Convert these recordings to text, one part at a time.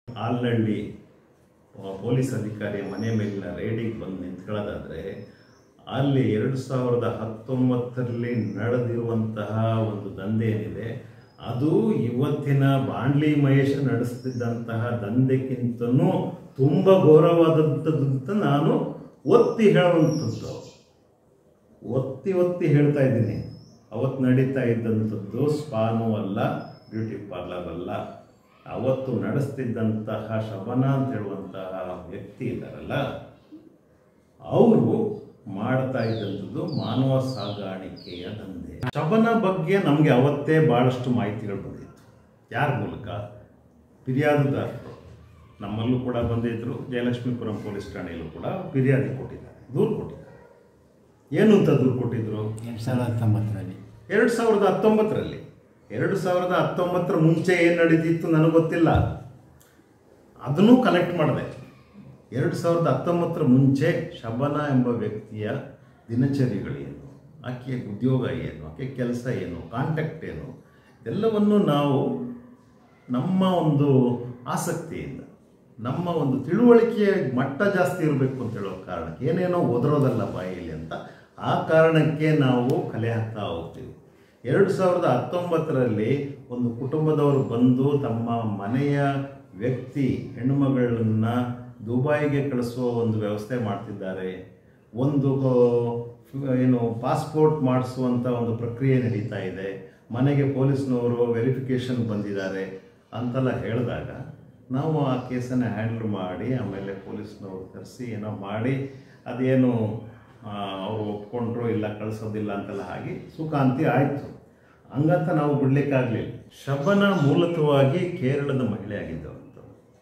ಆಲ್ನಳ್ಳಿ ಆ, ಪೊಲೀಸ್ ಅಧಿಕಾರಿಯ ಮನೆ ಮೇಲಿನ ರೇಡಿಗೆ ಬಂದು ನಿಂತ್ಕೊಳ್ಳೋದಾದರೆ ಅಲ್ಲಿ ಎರಡು ಸಾವಿರದ ಹತ್ತೊಂಬತ್ತರಲ್ಲಿ ನಡೆದಿರುವಂತಹ ಒಂದು ದಂಧೆ ಏನಿದೆ ಅದು ಇವತ್ತಿನ ಬಾಂಡ್ಲಿ ಮಹೇಶ್ ನಡೆಸ್ತಿದ್ದಂತಹ ದಂಧೆಗಿಂತನೂ ತುಂಬ ಘೋರವಾದದ್ದು ಅಂತ ನಾನು ಒತ್ತಿ ಹೇಳುವಂಥದ್ದು ಒತ್ತಿ ಒತ್ತಿ ಹೇಳ್ತಾ ಇದ್ದೀನಿ ಅವತ್ತು ನಡೀತಾ ಇದ್ದಂಥದ್ದು ಸ್ಪಾನು ಅಲ್ಲ ಬ್ಯೂಟಿ ಪಾರ್ಲರ್ ಅಲ್ಲ ಅವತ್ತು ನಡೆಸ್ತಿದ್ದಂತಹ ಶಬನ ಅಂತ ಹೇಳುವಂತಹ ವ್ಯಕ್ತಿ ಇದ್ದಾರಲ್ಲ ಅವರು ಮಾಡ್ತಾ ಇದ್ದಂಥದ್ದು ಮಾನವ ಸಾಗಾಣಿಕೆಯ ದಂಧೆ ಶಬನ ಬಗ್ಗೆ ನಮಗೆ ಅವತ್ತೇ ಭಾಳಷ್ಟು ಮಾಹಿತಿಗಳು ಬಂದಿತ್ತು ಯಾರ ಮೂಲಕ ಫಿರ್ಯಾದುದಾರರು ನಮ್ಮಲ್ಲೂ ಕೂಡ ಬಂದಿದ್ದರು ಜಯಲಕ್ಷ್ಮೀಪುರಂ ಪೊಲೀಸ್ ಠಾಣೆಯಲ್ಲೂ ಕೂಡ ಫಿರ್ಯಾದಿ ಕೊಟ್ಟಿದ್ದಾರೆ ದೂರು ಕೊಟ್ಟಿದ್ದಾರೆ ಏನು ಅಂತ ದೂರು ಕೊಟ್ಟಿದ್ರು ಎರಡು ಸಾವಿರದ ಹತ್ತೊಂಬತ್ತರಲ್ಲಿ ಎರಡು ಸಾವಿರದ ಹತ್ತೊಂಬತ್ತರಲ್ಲಿ ಎರಡು ಸಾವಿರದ ಹತ್ತೊಂಬತ್ತರ ಮುಂಚೆ ಏನು ನಡೀತಿತ್ತು ನನಗೆ ಗೊತ್ತಿಲ್ಲ ಅದನ್ನು ಕಲೆಕ್ಟ್ ಮಾಡಿದೆ ಎರಡು ಸಾವಿರದ ಹತ್ತೊಂಬತ್ತರ ಮುಂಚೆ ಶಬನ ಎಂಬ ವ್ಯಕ್ತಿಯ ದಿನಚರಿಗಳೇನು ಆಕೆಯ ಉದ್ಯೋಗ ಏನು ಆಕೆ ಕೆಲಸ ಏನು ಕಾಂಟ್ಯಾಕ್ಟ್ ಏನು ಎಲ್ಲವನ್ನು ನಾವು ನಮ್ಮ ಒಂದು ಆಸಕ್ತಿಯಿಂದ ನಮ್ಮ ಒಂದು ತಿಳುವಳಿಕೆಯ ಮಟ್ಟ ಜಾಸ್ತಿ ಇರಬೇಕು ಅಂತ ಹೇಳೋ ಕಾರಣಕ್ಕೆ ಏನೇನೋ ಒದರೋದಲ್ಲ ಬಾಯಿಲಿ ಅಂತ ಆ ಕಾರಣಕ್ಕೆ ನಾವು ಕಲೆ ಹಾಕ್ತಾ ಹೋಗ್ತೀವಿ ಎರಡು ಸಾವಿರದ ಹತ್ತೊಂಬತ್ತರಲ್ಲಿ ಒಂದು ಕುಟುಂಬದವರು ಬಂದು ತಮ್ಮ ಮನೆಯ ವ್ಯಕ್ತಿ ಹೆಣ್ಣುಮಗಳನ್ನ ದುಬೈಗೆ ಕಳಿಸುವ ಒಂದು ವ್ಯವಸ್ಥೆ ಮಾಡ್ತಿದ್ದಾರೆ ಒಂದು ಏನು ಪಾಸ್ಪೋರ್ಟ್ ಮಾಡಿಸುವಂಥ ಒಂದು ಪ್ರಕ್ರಿಯೆ ನಡೀತಾ ಇದೆ ಮನೆಗೆ ಪೊಲೀಸ್ನವರು ವೆರಿಫಿಕೇಷನ್ ಬಂದಿದ್ದಾರೆ ಅಂತೆಲ್ಲ ಹೇಳಿದಾಗ ನಾವು ಆ ಕೇಸನ್ನು ಹ್ಯಾಂಡಲ್ ಮಾಡಿ ಆಮೇಲೆ ಪೊಲೀಸ್ನವ್ರು ಕರೆಸಿ ಏನೋ ಮಾಡಿ ಅದೇನು ಆ, ಅವರು ಒಪ್ಕೊಂಡ್ರು ಇಲ್ಲ ಕಳಿಸೋದಿಲ್ಲ ಅಂತೆಲ್ಲ ಆಗಿ ಸುಖಾಂತಿ ಆಯಿತು ಹಂಗಂತ ನಾವು ಬಿಡ್ಲಿಕ್ಕಾಗಲಿಲ್ಲ ಶಬನ ಮೂಲತಃವಾಗಿ ಕೇರಳದ ಮಹಿಳೆ ಆಗಿದ್ದವಂತ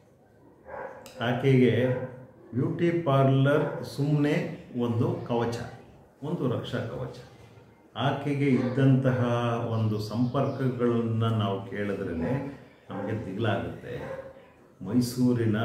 ಆಕೆಗೆ ಬ್ಯೂಟಿ ಪಾರ್ಲರ್ ಸುಮ್ಮನೆ ಒಂದು ಕವಚ ಒಂದು ರಕ್ಷಾ ಕವಚ ಆಕೆಗೆ ಇದ್ದಂತಹ ಒಂದು ಸಂಪರ್ಕಗಳನ್ನು ನಾವು ಕೇಳಿದ್ರೇ ನಮಗೆ ದಿಗ್ಲಾಗುತ್ತೆ ಮೈಸೂರಿನ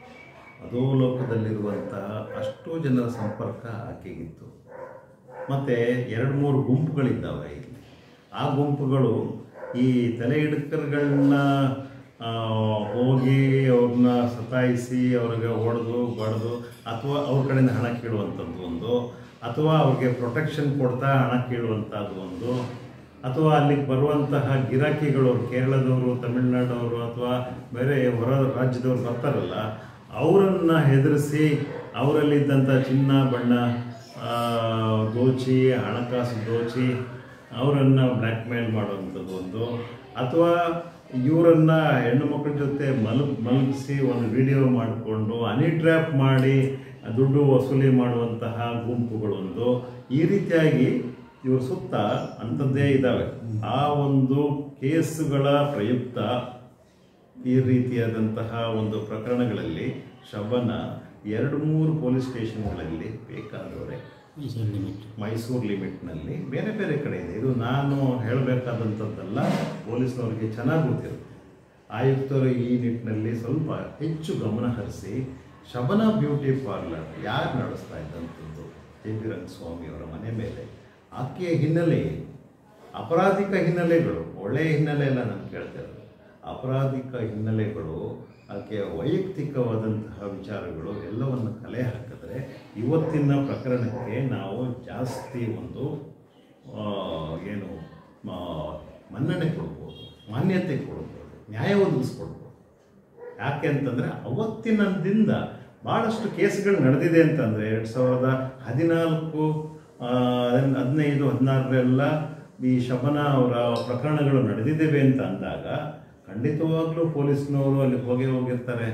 ಅಧೋಲೋಕದಲ್ಲಿರುವಂತಹ ಅಷ್ಟೋ ಜನರ ಸಂಪರ್ಕ ಆಕೆಗಿತ್ತು ಮತ್ತು ಎರಡು ಮೂರು ಗುಂಪುಗಳಿದ್ದಾವೆ ಇಲ್ಲಿ ಆ ಗುಂಪುಗಳು ಈ ತಲೆ ಹಿಡ್ಕರ್ಗಳನ್ನ ಆ, ಹೋಗಿ ಅವ್ರನ್ನ ಸತಾಯಿಸಿ ಅವ್ರಿಗೆ ಹೊಡೆದು ಬಡ್ದು ಅಥವಾ ಅವ್ರ ಕಡೆಯಿಂದ ಹಣ ಕೇಳುವಂಥದ್ದು ಒಂದು ಅಥವಾ ಅವ್ರಿಗೆ ಪ್ರೊಟೆಕ್ಷನ್ ಕೊಡ್ತಾ ಹಣ ಕೇಳುವಂಥದ್ದು ಒಂದು ಅಥವಾ ಅಲ್ಲಿಗೆ ಬರುವಂತಹ ಗಿರಾಕಿಗಳು ಕೇರಳದವರು ತಮಿಳುನಾಡವರು ಅಥವಾ ಬೇರೆ ಹೊರ ರಾಜ್ಯದವ್ರು ಬರ್ತಾರಲ್ಲ ಅವರನ್ನು ಹೆದರಿಸಿ ಅವರಲ್ಲಿದ್ದಂಥ ಚಿನ್ನ ಬಣ್ಣ ಆ, ದೋಚಿ ಹಣಕಾಸು ದೋಚಿ ಅವರನ್ನು ಬ್ಲ್ಯಾಕ್ ಮೇಲ್ ಮಾಡುವಂಥದ್ದು ಒಂದು ಅಥವಾ ಇವರನ್ನು ಹೆಣ್ಣು ಮಕ್ಕಳ ಜೊತೆ ಮಲ್ ಮಲಗಿಸಿ ಒಂದು ವಿಡಿಯೋ ಮಾಡಿಕೊಂಡು ಹನಿ ಟ್ರ್ಯಾಪ್ ಮಾಡಿ ದುಡ್ಡು ವಸೂಲಿ ಮಾಡುವಂತಹ ಗುಂಪುಗಳೊಂದು ಈ ರೀತಿಯಾಗಿ ಇವ್ರ ಸುತ್ತ ಅಂಥದ್ದೇ ಇದ್ದಾವೆ ಆ ಒಂದು ಕೇಸುಗಳ ಪ್ರಯುಕ್ತ ಈ ರೀತಿಯಾದಂತಹ ಒಂದು ಪ್ರಕರಣಗಳಲ್ಲಿ ಶಬನ ಎರಡು ಮೂರು ಪೊಲೀಸ್ ಸ್ಟೇಷನ್ಗಳಲ್ಲಿ ಬೇಕಾದವರೆ ಮೈಸೂರು ಲಿಮಿಟ್ ಮೈಸೂರು ಲಿಮಿಟ್ನಲ್ಲಿ ಬೇರೆ ಬೇರೆ ಕಡೆ ಇದೆ ಇದು ನಾನು ಹೇಳಬೇಕಾದಂಥದ್ದಲ್ಲ ಪೊಲೀಸ್ನವ್ರಿಗೆ ಚೆನ್ನಾಗಿ ಗೊತ್ತಿರುತ್ತೆ ಆಯುಕ್ತರು ಈ ನಿಟ್ಟಿನಲ್ಲಿ ಸ್ವಲ್ಪ ಹೆಚ್ಚು ಗಮನ ಹರಿಸಿ ಶಬನ ಬ್ಯೂಟಿ ಪಾರ್ಲರ್ ಯಾರು ನಡೆಸ್ತಾ ಇದ್ದಂಥದ್ದು ಜೆ ಪಿ ರಂಗಸ್ವಾಮಿಯವರ ಮನೆ ಮೇಲೆ ಆಕೆಯ ಹಿನ್ನೆಲೆ ಏನು? ಅಪರಾಧಿಕ ಹಿನ್ನೆಲೆಗಳು ಒಳ್ಳೆಯ ಹಿನ್ನೆಲೆ ಎಲ್ಲ ನಾನು ಕೇಳ್ತಿರೋದು ಅಪರಾಧಿಕ ಹಿನ್ನೆಲೆಗಳು ಆಕೆಯ ವೈಯಕ್ತಿಕವಾದಂತಹ ವಿಚಾರಗಳು ಎಲ್ಲವನ್ನು ಕಲೆ ಹಾಕಿದ್ರೆ ಇವತ್ತಿನ ಪ್ರಕರಣಕ್ಕೆ ನಾವು ಜಾಸ್ತಿ ಒಂದು ಆ, ಏನು ಆ, ಮನ್ನಣೆ ಕೊಡ್ಬೋದು ಮಾನ್ಯತೆ ಕೊಡ್ಬೋದು ನ್ಯಾಯ ಒದಗಿಸ್ಕೊಡ್ಬೋದು ಯಾಕೆ ಅಂತಂದರೆ ಅವತ್ತಿನದಿಂದ ಭಾಳಷ್ಟು ಕೇಸ್ಗಳು ನಡೆದಿದೆ ಅಂತಂದರೆ ಎರಡು ಸಾವಿರದ ಹದಿನಾಲ್ಕು ಆ, ಹದಿನೈದು ಹದಿನಾರರೆಲ್ಲ ಈ ಶಬನ ಅವರ ಪ್ರಕರಣಗಳು ನಡೆದಿದ್ದೇವೆ ಅಂತ ಅಂದಾಗ ಖಂಡಿತವಾಗ್ಲೂ ಪೊಲೀಸ್ನವರು ಅಲ್ಲಿ ಹೋಗಿ ಹೋಗಿರ್ತಾರೆ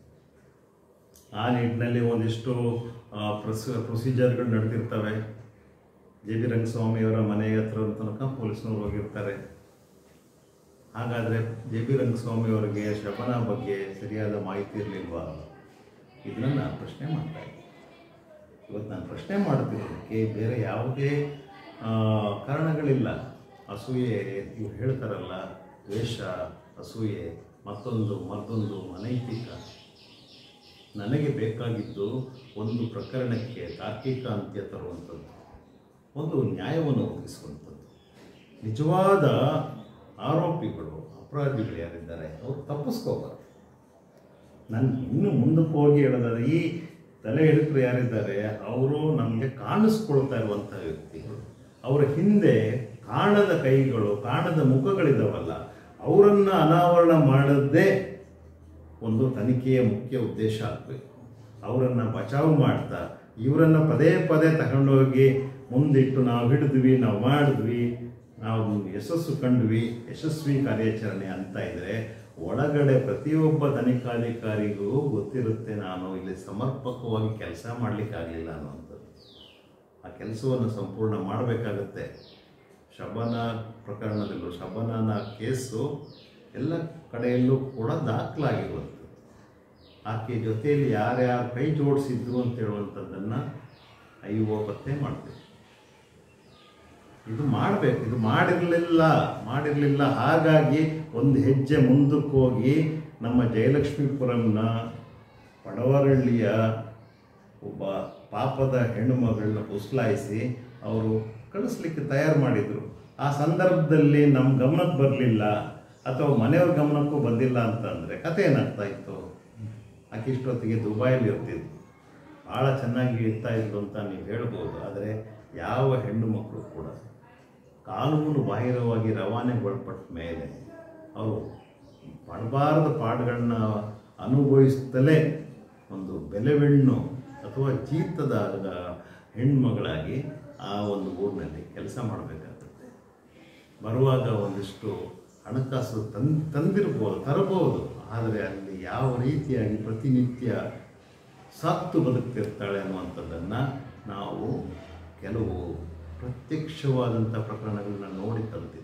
ಆ ನಿಟ್ಟಿನಲ್ಲಿ ಒಂದಿಷ್ಟು ಆ, ಪ್ರೊಸ ಪ್ರೊಸೀಜರ್ಗಳು ನಡೆದಿರ್ತವೆ ಜೆ ಬಿ ರಂಗಸ್ವಾಮಿಯವರ ಮನೆ ಹತ್ರ ತನಕ ಪೊಲೀಸ್ನವ್ರು ಹೋಗಿರ್ತಾರೆ ಹಾಗಾದರೆ ಜೆ ಬಿ ರಂಗಸ್ವಾಮಿಯವರಿಗೆ ಶಬನ ಬಗ್ಗೆ ಸರಿಯಾದ ಮಾಹಿತಿ ಇರಲಿಲ್ವಾ ಇದನ್ನು ನಾನು ಪ್ರಶ್ನೆ ಮಾಡ್ತಾ ಇದ್ದೀನಿ ಇವತ್ತು ನಾನು ಪ್ರಶ್ನೆ ಮಾಡ್ತಿರೋದಕ್ಕೆ ಬೇರೆ ಯಾವುದೇ ಆ, ಕಾರಣಗಳಿಲ್ಲ ಅಸೂಯೆ ಇವ್ರು ಹೇಳ್ತಾರಲ್ಲ ದ್ವೇಷ ಅಸೂಯೆ ಮತ್ತೊಂದು ಮತ್ತೊಂದು ಅನೈತಿಕ ನನಗೆ ಬೇಕಾಗಿದ್ದು ಒಂದು ಪ್ರಕರಣಕ್ಕೆ ತಾರ್ಕಿಕ ಅಂತ್ಯ ತರುವಂಥದ್ದು ಒಂದು ನ್ಯಾಯವನ್ನು ಒದಗಿಸುವಂಥದ್ದು ನಿಜವಾದ ಆರೋಪಿಗಳು ಅಪರಾಧಿಗಳು ಯಾರಿದ್ದಾರೆ ಅವರು ತಪ್ಪಿಸ್ಕೋಬಾರ್ದು ನಾನು ಇನ್ನು ಮುಂದಕ್ಕೆ ಹೋಗಿ ಹೇಳೋದಾದ್ರೆ ಈ ತಲೆ ಹಿಡಿತರು ಯಾರಿದ್ದಾರೆ ಅವರು ನಮಗೆ ಕಾಣಿಸ್ಕೊಳ್ತಾ ಇರುವಂಥ ವ್ಯಕ್ತಿಗಳು ಅವರ ಹಿಂದೆ ಕಾಣದ ಕೈಗಳು ಕಾಣದ ಮುಖಗಳಿದಾವಲ್ಲ ಅವರನ್ನು ಅನಾವರಣ ಮಾಡದೇ ಒಂದು ತನಿಖೆಯ ಮುಖ್ಯ ಉದ್ದೇಶ ಆಗಬೇಕು ಅವರನ್ನು ಬಚಾವು ಮಾಡ್ತಾ ಇವರನ್ನು ಪದೇ ಪದೇ ತಗೊಂಡೋಗಿ ಮುಂದಿಟ್ಟು ನಾವು ಹಿಡಿದ್ವಿ ನಾವು ಮಾಡಿದ್ವಿ ನಾವು ಯಶಸ್ಸು ಕಂಡ್ವಿ ಯಶಸ್ವಿ ಕಾರ್ಯಾಚರಣೆ ಅಂತ ಇದ್ರೆ ಒಳಗಡೆ ಪ್ರತಿಯೊಬ್ಬ ತನಿಖಾಧಿಕಾರಿಗೂ ಗೊತ್ತಿರುತ್ತೆ ನಾನು ಇಲ್ಲಿ ಸಮರ್ಪಕವಾಗಿ ಕೆಲಸ ಮಾಡಲಿಕ್ಕಾಗಲಿಲ್ಲ ಅನ್ನುವಂಥದ್ದು ಆ ಕೆಲಸವನ್ನು ಸಂಪೂರ್ಣ ಮಾಡಬೇಕಾಗತ್ತೆ ಶಬನ ಪ್ರಕರಣದಲ್ಲೂ ಶಬನನ ಕೇಸು ಎಲ್ಲ ಕಡೆಯಲ್ಲೂ ಕೂಡ ದಾಖಲಾಗಿರುವಂಥದ್ದು ಆಕೆ ಜೊತೆಯಲ್ಲಿ ಯಾರ್ಯಾರು ಕೈ ಜೋಡಿಸಿದ್ರು ಅಂತ ಹೇಳುವಂಥದ್ದನ್ನು ಐ ಒ ಪತ್ತೆ ಮಾಡಬೇಕು ಇದು ಮಾಡಬೇಕು ಇದು ಮಾಡಿರಲಿಲ್ಲ ಮಾಡಿರಲಿಲ್ಲ ಹಾಗಾಗಿ ಒಂದು ಹೆಜ್ಜೆ ಮುಂದಕ್ಕೆ ಹೋಗಿ ನಮ್ಮ ಜಯಲಕ್ಷ್ಮೀಪುರಂನ ಪಡವರಳ್ಳಿಯ ಒಬ್ಬ ಪಾಪದ ಹೆಣ್ಣು ಮಗಳನ್ನ ಪುಸ್ಲಾಯಿಸಿ ಅವರು ಕಳಿಸ್ಲಿಕ್ಕೆ ತಯಾರು ಮಾಡಿದರು ಆ ಸಂದರ್ಭದಲ್ಲಿ ನಮ್ಮ ಗಮನಕ್ಕೆ ಬರಲಿಲ್ಲ ಅಥವಾ ಮನೆಯವ್ರ ಗಮನಕ್ಕೂ ಬಂದಿಲ್ಲ ಅಂತಂದರೆ ಕತೆ ಏನಾಗ್ತಾ ಇತ್ತು ಆಕೆ ಇಷ್ಟೊತ್ತಿಗೆ ದುಬೈಲಿ ಇರ್ತಿದ್ವು ಭಾಳ ಚೆನ್ನಾಗಿ ಇರ್ತಾ ಇದ್ಲು ಅಂತ ನೀವು ಹೇಳ್ಬೋದು ಆದರೆ ಯಾವ ಹೆಣ್ಣು ಮಕ್ಕಳು ಕೂಡ ಕಾನೂನು ಬಾಹಿರವಾಗಿ ರವಾನೆಗೊಳಪಟ್ಟ ಮೇಲೆ ಅವರು ಪಡಬಾರದ ಪಾಠಗಳನ್ನ ಅನುಭವಿಸುತ್ತಲೇ ಒಂದು ಬೆಲೆವೆಣ್ಣು ಅಥವಾ ಜೀತದ ಹೆಣ್ಮಗಳಾಗಿ ಆ ಒಂದು ಊರಿನಲ್ಲಿ ಕೆಲಸ ಮಾಡಬೇಕಾಗುತ್ತೆ ಬರುವಾಗ ಒಂದಿಷ್ಟು ಹಣಕಾಸು ತನ್ ತಂದಿರ್ಬೋದು ತರಬಹುದು ಆದರೆ ಅಲ್ಲಿ ಯಾವ ರೀತಿಯಾಗಿ ಪ್ರತಿನಿತ್ಯ ಸತ್ತು ಬದುಕ್ತಿರ್ತಾಳೆ ಅನ್ನುವಂಥದ್ದನ್ನು ನಾವು ಕೆಲವು ಪ್ರತ್ಯಕ್ಷವಾದಂಥ ಪ್ರಕರಣಗಳನ್ನ ನೋಡಿ ಕಲ್ತಿದ್ದೀವಿ